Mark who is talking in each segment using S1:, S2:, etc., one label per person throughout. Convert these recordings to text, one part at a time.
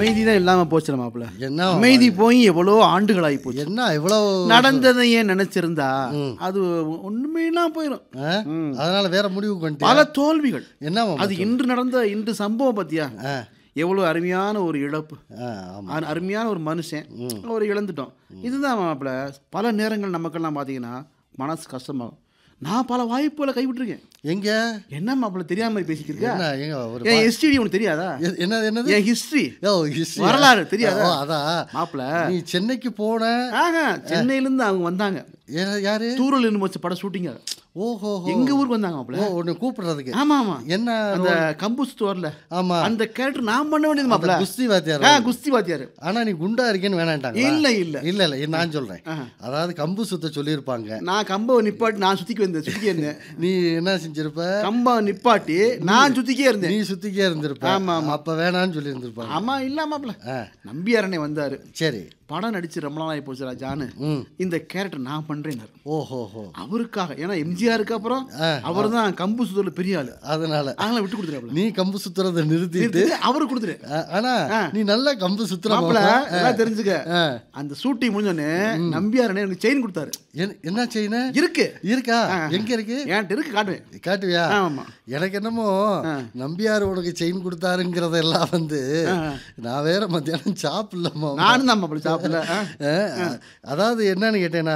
S1: அமைதி தான் இல்லாம போச்சு மாப்பிள்ள
S2: என்ன
S1: அமைதி போய் எவ்வளோ ஆண்டுகளாகி போச்சு
S2: என்ன இவ்வளவு
S1: நடந்ததை ஏன் நினைச்சிருந்தா அது உண்மையெல்லாம் போயிடும்
S2: ஆ? அதனால வேற முடிவுக்கு வந்துட்டு
S1: பல தோல்விகள்
S2: என்ன மாமா?
S1: அது இன்று நடந்த இன்று சம்பவம் பத்தியா
S2: ஆ.
S1: எவ்வளவு அருமையான ஒரு இழப்பு
S2: ஆ, ஆமா
S1: அரு- அருமையான ஒரு மனுஷன் ஒரு இழந்துட்டோம் இதுதான் மாப்பிள்ள பல நேரங்கள் நமக்கெல்லாம் பார்த்தீங்கன்னா மனசு கஷ்டமாகும் நான் பல வாய்ப்புகளை கைவிட்டிருக்கேன்
S2: எங்க
S1: என்ன மாப்பிள்ள தெரியாம மாதிரி பேசிக்கிட்டு இருக்கா
S2: என்ன எங்க ஒரு
S1: என் ஹிஸ்டரி உனக்கு தெரியாதா
S2: எ- என்னது என்னது
S1: என் ஹிஸ்டரி
S2: ஓ history.
S1: வரலாறு தெரியாதா?
S2: ஓ, அதான்
S1: மாப்பிள்ள
S2: நீ சென்னைக்கு போன
S1: ஆஹா சென்னையில இருந்து அவங்க வந்தாங்க
S2: யா- யாரு
S1: தூரல் இருந்து வச்ச படம் ஷூட்டிங்க
S2: ஓஹோ
S1: எங்க ஊருக்கு வந்தாங்க
S2: ஓ
S1: மாப்பிள்ள
S2: உன்னை கூப்பிடுறதுக்கு
S1: ஆமா ஆமா
S2: என்ன
S1: அந்த கம்பு ஸ்டோர்ல
S2: ஆமா
S1: அந்த கேரக்டர் நான் பண்ண வேண்டியது மாப்பிள்ள
S2: குஸ்தி வாத்தியார்
S1: ஆ குஸ்தி வாத்தியாரு
S2: ஆனா நீ குண்டா இருக்கேன்னு வேணான்ட்டாங்க
S1: இல்ல இல்ல
S2: இல்ல இல்ல இது நான் சொல்றேன் அதாவது கம்பு சுத்த சொல்லியிருப்பாங்க
S1: நான் கம்ப நிப்பாட்டி நான் சுத்திக்கு வந்தேன் சுத்திக்கே இருந்தேன்
S2: நீ என்ன செஞ்சிருப்ப
S1: கம்ப நிப்பாட்டி நான் சுத்திக்கே இருந்தேன்
S2: நீ சுத்திக்கே இருந்திருப்ப
S1: ஆமா, ஆமா.
S2: அப்ப வேணான்னு சொல்லி இருந்திருப்பாங்க
S1: ஆமா இல்ல மாப்பிள்ள
S2: ஆ.
S1: நம்பியாரனே வந்தாரு
S2: சரி
S1: படம் நடிச்சு ரொம்ப நாள் ஆகி போச்சு ராஜான்னு
S2: ம்
S1: இந்த கேரக்டர் நான் பண்றேன்
S2: ஓஹோஹோ
S1: அவருக்காக ஏன்னா எம்ஜிஆருக்கு அப்புறம் அவர் தான் கம்பு சுத்தல பெரிய ஆளு
S2: அதனால
S1: அதனால விட்டு கொடுத்துருவாப்ல
S2: நீ கம்பு சுத்துறதை நிறுத்திட்டு
S1: அவரு கொடுத்துரு
S2: ஆ- ஆனா நீ நல்லா கம்பு சுத்துற
S1: மாப்பிள்ள
S2: மாமா.
S1: எல்லாம் தெரிஞ்சுக்க
S2: ஆ.
S1: அந்த ஷூட்டிங் முடிஞ்சோடனே நம்பியாரனே எனக்கு செயின் கொடுத்தாரு
S2: என்ன- என்ன செய்யன
S1: இருக்கு
S2: இருக்கா எங்க இருக்கு
S1: என்கிட்ட இருக்கு காட்டுவேன்
S2: காட்டுவியா
S1: ஆமா
S2: எனக்கு என்னமோ நம்பியார் உனக்கு செயின் கொடுத்தாருங்கிறதெல்லாம் வந்து நான் வேற மத்தியானம் சாப்பிடலாமா
S1: நானும் தான் மாப்பிள்ள சாப்பிடல ஆ.
S2: அதாவது என்னன்னு கேட்டேன்னா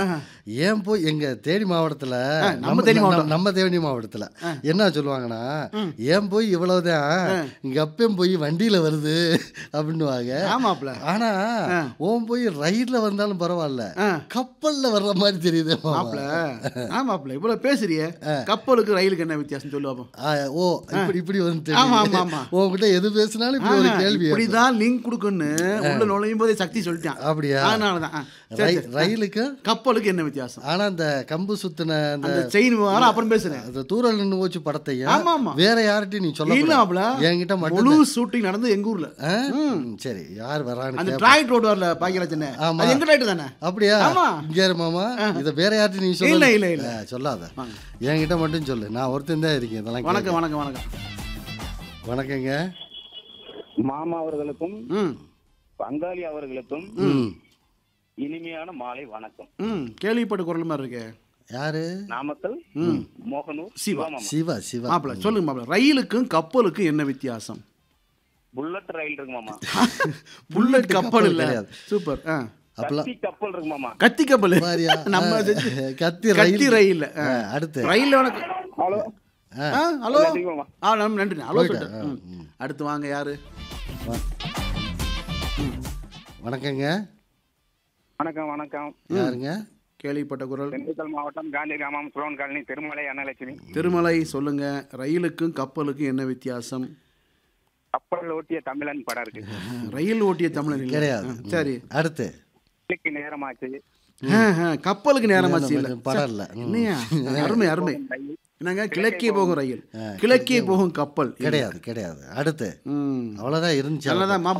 S2: ஏன் போய் எங்க தேனி மாவட்டத்துல
S1: நம்ம தேனி
S2: நம்ம- நம்ம தேனி மாவட்டத்துல என்ன சொல்லுவாங்கன்னா ஏன் போய் இவ்வளவுதான் இங்க அப்பயும் போய் வண்டியில வருது அப்படின்னுவாங்க
S1: ஆமாப்ல
S2: ஆனா ஓன் போய் ரயில்ல வந்தாலும் பரவாயில்ல கப்பல்ல வர்ற மாதிரி தெரியுது மாமா.
S1: மாப்பிள்ள ஆமாப்ல இவ்வளவு பேசுறியே கப்பலுக்கு ரயிலுக்கு என்ன வித்தியாசம் சொல்லுவாப்போம்
S2: ஆ, ஓ இப்படி இப்படி வந்து
S1: ஆமா,
S2: தெரியுது.
S1: ஆமா, ஆமா.
S2: உன்கிட்ட எது பேசினாலும் இப்படி ஒரு கேள்வி
S1: இப்படிதான் லிங்க் கொடுக்குன்னு உள்ள நுழையும் போதே சக்தி சொல்லிட்டான்
S2: அப்படியா
S1: அதனாலதான் ஆ. சரி,
S2: ரயி-
S1: சரி.
S2: ரயிலுக்கு
S1: கப்பலுக்கு என்ன வித்தியாசம்
S2: ஆனா அந்த கம்பு சுத்தின அந்த
S1: அந்த செயின் வர அப்புறம் பேசுறேன்
S2: அந்த தூரல் நின்று போச்சு படத்தையும்
S1: ஆமா, ஆமா.
S2: வேற யார்கிட்டயும் நீ சொல்ல
S1: இல்ல மாப்பிள்ள
S2: என்கிட்ட மட்டும்
S1: முழு ஷூட்டிங் நடந்து எங்க ஊர்ல
S2: ஆ? ம், சரி யார் வரான்னு
S1: அந்த
S2: கேப்ப.
S1: டிராய்ட் ரோடு வரல பாக்கியராஜன்
S2: ஆமா.
S1: அது எங்க டிராய்ட் தானே
S2: அப்படியா
S1: ஆமா.
S2: இங்க இரு மாமா இத வேற யார்கிட்ட நீ
S1: இல்ல
S2: சொல்ல
S1: இல்ல இல்ல
S2: சொல்லாத என்கிட்ட மட்டும் சொல்லு நான் ஒருத்தன் தான் இருக்கேன் இதெல்லாம் கேட்க.
S1: வணக்கம் வணக்கம் வணக்கம்
S2: வணக்கங்க
S3: மாமா அவர்களுக்கும்
S1: ம்
S3: பங்காளி அவர்களுக்கும்
S2: ம்
S3: இனிமையான மாலை வணக்கம்
S1: ம் கேள்விப்பட்ட குரல் மாதிரி இருக்கே
S2: யாரு
S3: நாமக்கல் மோகனூர்
S1: சிவா.
S3: சிவா
S2: சிவா சிவா
S1: மாப்பிள்ள சொல்லுங்க மாப்பிள்ள ரயிலுக்கும் கப்பலுக்கும் என்ன வித்தியாசம்
S3: புல்லட் ரயில் இருக்கு மாமா
S1: புல்லட் கப்பல் இல்ல
S2: கிடையாது.
S1: சூப்பர் ஆ
S2: அப்பெல்லாம்
S3: கத்தி கப்பல் இருக்கு மாமா
S1: கத்தி கப்பல்
S2: பாரியா?
S1: நம்ம
S2: ஆ,
S1: செஞ்சு-
S2: கத்தி
S1: கத்தி
S2: ரயில்
S1: ரயில் ஆ.
S2: ஆ, அடுத்து
S1: ரயில்ல உனக்கு
S3: ஹலோ
S1: ஆ ஹலோ
S3: நன்றி மாமா.
S1: ஆ நம்ம நன்றி ஹலோ சொல்லிட்டு ம். அடுத்து வாங்க யாரு
S2: வணக்கங்க
S3: வணக்கம் வணக்கம்
S2: யாருங்க
S1: கேள்விப்பட்ட குரல்
S3: திண்டுக்கல் மாவட்டம் காந்தி கிராமம் குளோன் காலனி திருமலை அன்னலட்சுமி
S1: திருமலை சொல்லுங்க ரயிலுக்கும் கப்பலுக்கும் என்ன வித்தியாசம்
S3: கப்பல் ஓட்டிய தமிழன் படம் இருக்கு
S1: ரயில் ஓட்டிய தமிழன் இல்ல.
S2: கிடையாது.
S1: ஆ, சரி
S2: அடுத்து
S3: கிளிக்கு நேரமாச்சு
S1: ஆ, ஆ, கப்பலுக்கு நேரமாச்சு இல்ல
S2: படம் இல்ல ம்.
S1: என்னையா அருமை அருமை என்னங்க கிழக்கே போகும் ரயில் கிழக்கே போகும் கப்பல்
S2: கிடையாது கிடையாது அடுத்து
S1: ம்
S2: அவ்வளவுதான் இருந்துச்சு
S1: நல்லதான்